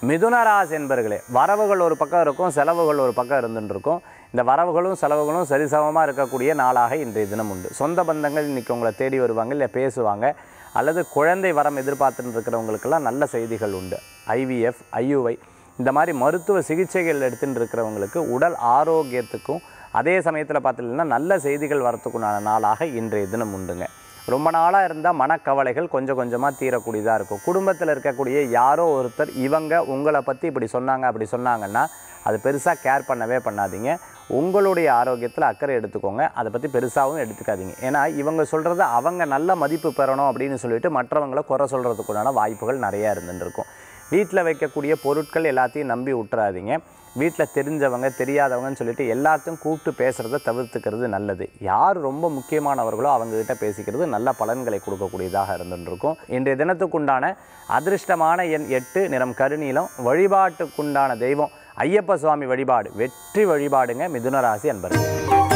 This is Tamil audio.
மிதுனராசி என்பர்களே வரவுகள் ஒரு பக்கம் இருக்கும் செலவுகள் ஒரு பக்கம் இருந்துட்டு இருக்கும் இந்த வரவுகளும் செலவுகளும் சரிசமமாக இருக்கக்கூடிய நாளாக இன்றைய தினம் உண்டு சொந்த பந்தங்கள் இன்றைக்கி உங்களை தேடி வருவாங்க இல்லை பேசுவாங்க அல்லது குழந்தை வரம் எதிர்பார்த்துட்டு இருக்கிறவங்களுக்கெல்லாம் நல்ல செய்திகள் உண்டு ஐவிஎஃப் ஐயுஐ இந்த மாதிரி மருத்துவ சிகிச்சைகள் எடுத்துட்டு இருக்கிறவங்களுக்கு உடல் ஆரோக்கியத்துக்கும் அதே சமயத்தில் பார்த்துட்டீங்கன்னா நல்ல செய்திகள் வரத்துக்குண்டான நாளாக இன்றைய தினம் உண்டுங்க ரொம்ப நாளாக இருந்தால் மனக்கவலைகள் கொஞ்சம் கொஞ்சமாக தீரக்கூடியதாக இருக்கும் குடும்பத்தில் இருக்கக்கூடிய யாரோ ஒருத்தர் இவங்க உங்களை பற்றி இப்படி சொன்னாங்க அப்படி சொன்னாங்கன்னா அது பெருசாக கேர் பண்ணவே பண்ணாதீங்க உங்களுடைய ஆரோக்கியத்தில் அக்கறை எடுத்துக்கோங்க அதை பற்றி பெருசாகவும் எடுத்துக்காதீங்க ஏன்னா இவங்க சொல்கிறத அவங்க நல்ல மதிப்பு பெறணும் அப்படின்னு சொல்லிட்டு மற்றவங்களை குறை சொல்கிறதுக்குண்டான வாய்ப்புகள் நிறையா இருந்துட்டு இருக்கும் வீட்டில் வைக்கக்கூடிய பொருட்கள் எல்லாத்தையும் நம்பி விட்டுறாதீங்க வீட்டில் தெரிஞ்சவங்க தெரியாதவங்கன்னு சொல்லிட்டு எல்லாத்தையும் கூப்பிட்டு பேசுகிறத தவிர்த்துக்கிறது நல்லது யார் ரொம்ப முக்கியமானவர்களோ அவங்ககிட்ட பேசிக்கிறது நல்ல பலன்களை கொடுக்கக்கூடியதாக இருந்துட்டு இருக்கும் இன்றைய தினத்துக்குண்டான அதிர்ஷ்டமான எண் எட்டு நிறம் கருநீலம் வழிபாட்டுக்குண்டான தெய்வம் ஐயப்ப சுவாமி வழிபாடு வெற்றி வழிபாடுங்க மிதுனராசி அன்பர்கள்